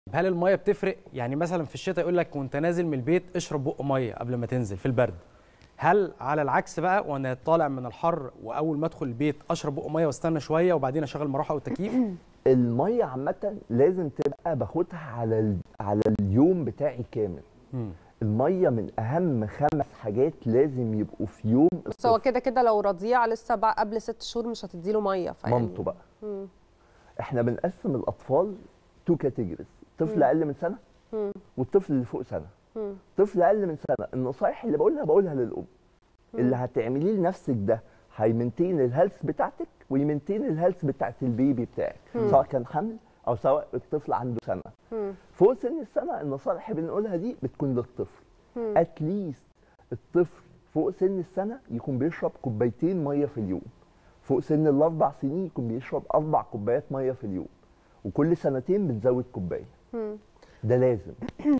هل الميه بتفرق يعني مثلا في الشتاء يقول لك وانت نازل من البيت اشرب بق ميه قبل ما تنزل في البرد هل على العكس بقى وانا طالع من الحر واول ما ادخل البيت اشرب بق ميه واستنى شويه وبعدين اشغل المروحه والتكييف الميه عامه لازم تبقى باخدها على ال... على اليوم بتاعي كامل مم. الميه من اهم خمس حاجات لازم يبقوا في يوم بس هو كده كده لو رضيع لسه بقى قبل ست شهور مش هتديله ميه فيعني مامته بقى مم. احنا بنقسم الاطفال تو كاتيجوريز طفل مم. اقل من سنه مم. والطفل اللي فوق سنه مم. طفل اقل من سنه النصايح اللي بقولها بقولها للام اللي هتعمليه لنفسك ده هيمنتين الهيلث بتاعتك ويمنتين الهيلث بتاعت البيبي بتاعك مم. سواء كان حمل او سواء الطفل عنده سنه مم. فوق سن السنه النصائح اللي بنقولها دي بتكون للطفل مم. اتليست الطفل فوق سن السنه يكون بيشرب كوبايتين ميه في اليوم فوق سن الاربع سنين يكون بيشرب اربع كوبايات ميه في اليوم وكل سنتين بنزود كوبايه مم. ده لازم